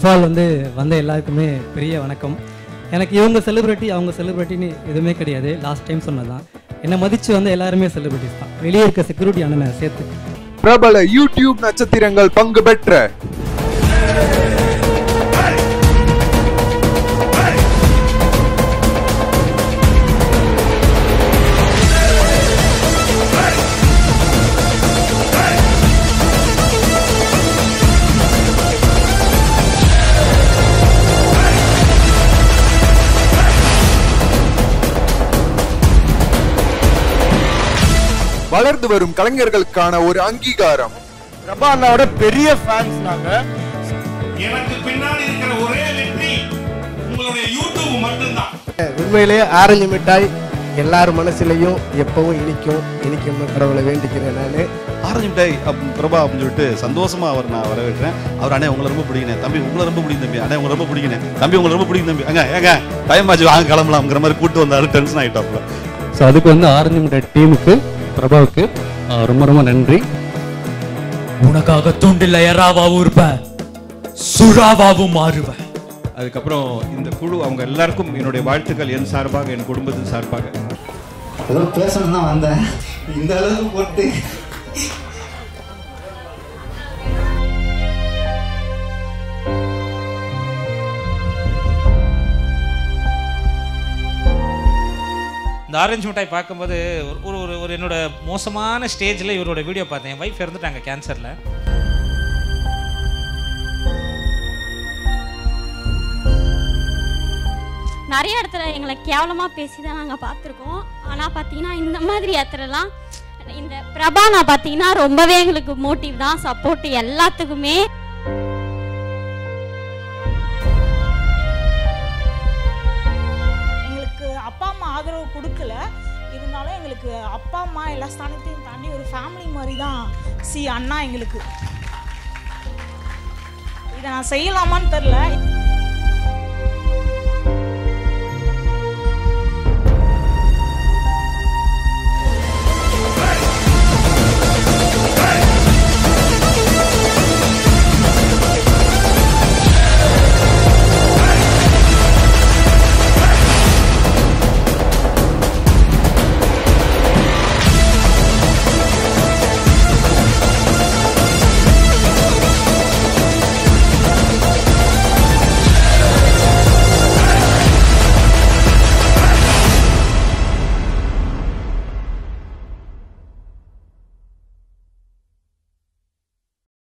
of all வந்து வந்த எல்லாருக்குமே பெரிய வணக்கம் எனக்கு இவங்க செலிப்ரிட்டி அவங்க செலிப்ரிட்டின்னு எதுவுமே கிடையாது லாஸ்ட் டைம் சொன்னதான் என்னை மதித்து வந்த எல்லாருமே செலிப்ரிட்டிஸ் தான் வெளியே இருக்க செக்யூரிட்டி அண்ணனை சேர்த்து பிரபல யூடியூப் நட்சத்திரங்கள் பங்கு பெற்ற வளர்ந்து வரும் கலைஞர்களுக்கான ஒரு அங்கீகாரம் பிரபா அண்ணாவோட பெரிய ஃபேன்ஸ் நாங்க எனக்கு பின்னாடி இருக்கிற ஒரே வெற்றி உங்களுடைய யூடியூப் மட்டும்தான் உண்மையிலேயே ஆரஞ்சு மிட்டாய் எல்லார் மனசுலயும் எப்பவும் இனிக்கும் இனிக்கும்னு கடவுளை வேண்டிக்கிறேன் நான் ஆரஞ்சு மிட்டாய் அப்~ பிரபா அப்படின்னு சொல்லிட்டு சந்தோஷமா அவர் நான் வரவேற்கிறேன் அவர் அண்ணே உங்களை ரொம்ப பிடிக்கணும் தம்பி உங்களை ரொம்ப பிடிக்கும் தம்பி அண்ணே உங்களை ரொம்ப பிடிக்கணும் தம்பி உங்களை ரொம்ப பிடிக்கும் தம்பி அங்க ஏங்க டைம் ஆச்சு வாங்க கிளம்பலாம்ங்கிற மாதிரி கூட்டு வந்தாரு டென்ஷன் ஆயிட்டாப்ல ஸோ அதுக்கு வந்து ஆரஞ்சு மிட்டாய் டீமுக்கு பிரபாவுக்கு ஆஹ், ரொம்ப ரொம்ப நன்றி உனக்காக தூண்டில் எறாவாவும் இருப்பேன் சுறாவாவும் மாறுவேன் அதுக்கப்புறம் இந்த குழு அவங்க எல்லாருக்கும் என்னுடைய வாழ்த்துக்கள் என் சார்பாக என் குடும்பத்தின் சார்பாக ஏதோ பேசணும் தான் வந்தேன் இந்த அளவுக்கு போட்டு இந்த ஆரஞ்சு மிட்டாய் பார்க்கும்போது ஒரு- ஒரு ஒரு ஒரு என்னோட மோசமான ஸ்டேஜில் இவரோட வீடியோ பார்த்தேன் என் ஒய்ஃப் இறந்துட்டாங்க கேன்சரில் நிறைய இடத்துல எங்களை கேவலமாக பேசி தான் நாங்கள் பார்த்துருக்கோம் ஆனால் பார்த்தீங்கன்னா இந்த மாதிரி இடத்துலலாம் இந்த பிரபா நான் பார்த்தீங்கன்னா ரொம்பவே எங்களுக்கு மோட்டிவ் தான் சப்போர்ட் எல்லாத்துக்குமே எங்களுக்கு அப்பா அம்மா ஆதரவு கொடுக்கல இருந்தாலும் எங்களுக்கு அப்பா அம்மா எல்லா ஸ்தானத்தையும் தாண்டி ஒரு ஃபேமிலி மாதிரி தான் சி அண்ணா எங்களுக்கு இதை நான் செய்யலாமான்னு தெரில